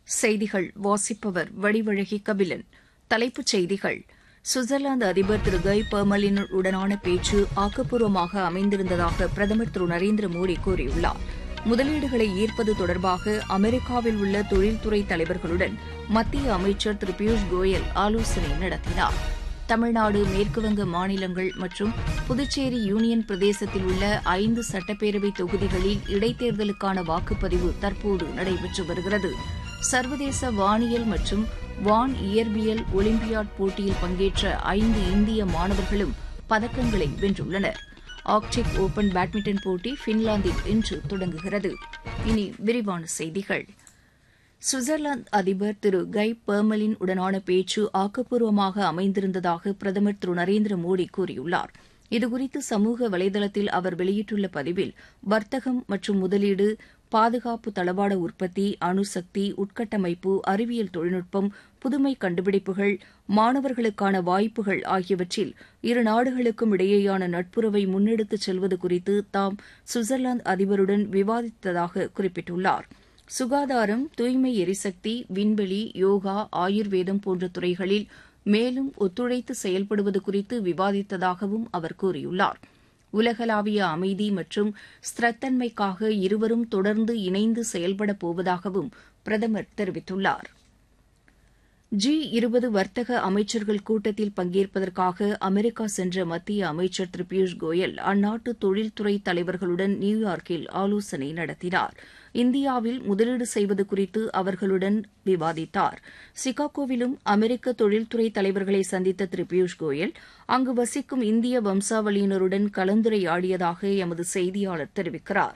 செய்திகள் வாசிப்பவர் வடிவழகி கபிலன் தலைப்புச் செய்திகள் சுவிட்சர்லாந்து அதிபர் திரு கை பர்மலின் உடனான பேச்சு ஆக்கப்பூர்வமாக அமைந்திருந்ததாக பிரதமர் திரு நரேந்திர மோடி கூறியுள்ளார் முதலீடுகளை ஈர்ப்பது தொடர்பாக அமெரிக்காவில் உள்ள தொழில்துறை தலைவர்களுடன் மத்திய அமைச்சர் திரு பியூஷ் கோயல் ஆலோசனை நடத்தினார் தமிழ்நாடு மேற்குவங்க மாநிலங்கள் மற்றும் புதுச்சேரி யூனியன் பிரதேசத்தில் உள்ள ஐந்து சட்டப்பேரவை தொகுதிகளில் இடைத்தேர்தலுக்கான வாக்குப்பதிவு தற்போது நடைபெற்று வருகிறது சர்வதேச வானியல் மற்றும் வான் இயற்பியல் ஒலிம்பியாட் போட்டியில் பங்கேற்ற ஐந்து இந்திய மாணவர்களும் பதக்கங்களை வென்றுள்ளனர் ஆர்க்டிக் ஓபன் பேட்மிண்டன் போட்டி பின்லாந்தில் இன்று தொடங்குகிறது இனி விரிவான செய்திகள் சுவிட்சர்லாந்து அதிபர் திரு கை பர்மலின் உடனான பேச்சு ஆக்கப்பூர்வமாக அமைந்திருந்ததாக பிரதமர் திரு நரேந்திர மோடி கூறியுள்ளார் இதுகுறித்து சமூக வலைதளத்தில் அவர் வெளியிட்டுள்ள பதிவில் வர்த்தகம் மற்றும் முதலீடு பாதுகாப்பு தளவாட உற்பத்தி அணுசக்தி உட்கட்டமைப்பு அறிவியல் தொழில்நுட்பம் புதுமை கண்டுபிடிப்புகள் மாணவர்களுக்கான வாய்ப்புகள் ஆகியவற்றில் இரு நாடுகளுக்கும் இடையேயான நட்புறவை முன்னெடுத்துச் செல்வது குறித்து தாம் சுவிட்சர்லாந்து அதிபருடன் விவாதித்ததாக குறிப்பிட்டுள்ளார் சுகாதாரம் தூய்மை எரிசக்தி விண்வெளி யோகா ஆயுர்வேதம் போன்ற துறைகளில் மேலும் ஒத்துழைத்து செயல்படுவது குறித்து விவாதித்ததாகவும் அவர் கூறியுள்ளார் உலகளாவிய அமைதி மற்றும் ஸ்திரத்தன்மைக்காக இருவரும் தொடர்ந்து இணைந்து செயல்படப் போவதாகவும் பிரதமர் தெரிவித்துள்ளார் ஜி இருபது வர்த்தக அமைச்சர்கள் கூட்டத்தில் பங்கேற்பதற்காக அமெரிக்கா சென்ற மத்திய அமைச்சர் திரு பியூஷ் கோயல் அந்நாட்டு தொழில்துறை தலைவர்களுடன் நியூயார்க்கில் ஆலோசனை நடத்தினார் இந்தியாவில் முதலீடு செய்வது குறித்து அவர்களுடன் விவாதித்தார் சிகாகோவிலும் அமெரிக்க தொழில்துறை தலைவர்களை சந்தித்த திரு பியூஷ் கோயல் அங்கு வசிக்கும் இந்திய வம்சாவளியினருடன் கலந்துரையாடியதாக எமது செய்தியாளர் தெரிவிக்கிறார்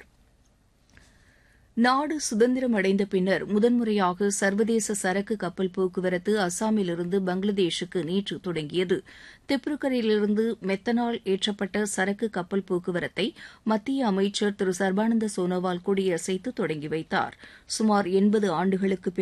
நாடு சுதந்திரம் அடைந்த பின்னர் முதன்முறையாக சர்வதேச சரக்கு கப்பல் போக்குவரத்து அஸ்ஸாமிலிருந்து பங்களாதேஷுக்கு நேற்று தொடங்கியது திப்ருகரிலிருந்து மெத்தனால் ஏற்றப்பட்ட சரக்கு கப்பல் போக்குவரத்தை மத்திய அமைச்சர் திரு சர்பானந்த சோனோவால் கொடியசைத்து தொடங்கி வைத்தார் சுமார் எண்பது ஆண்டுகளுக்கு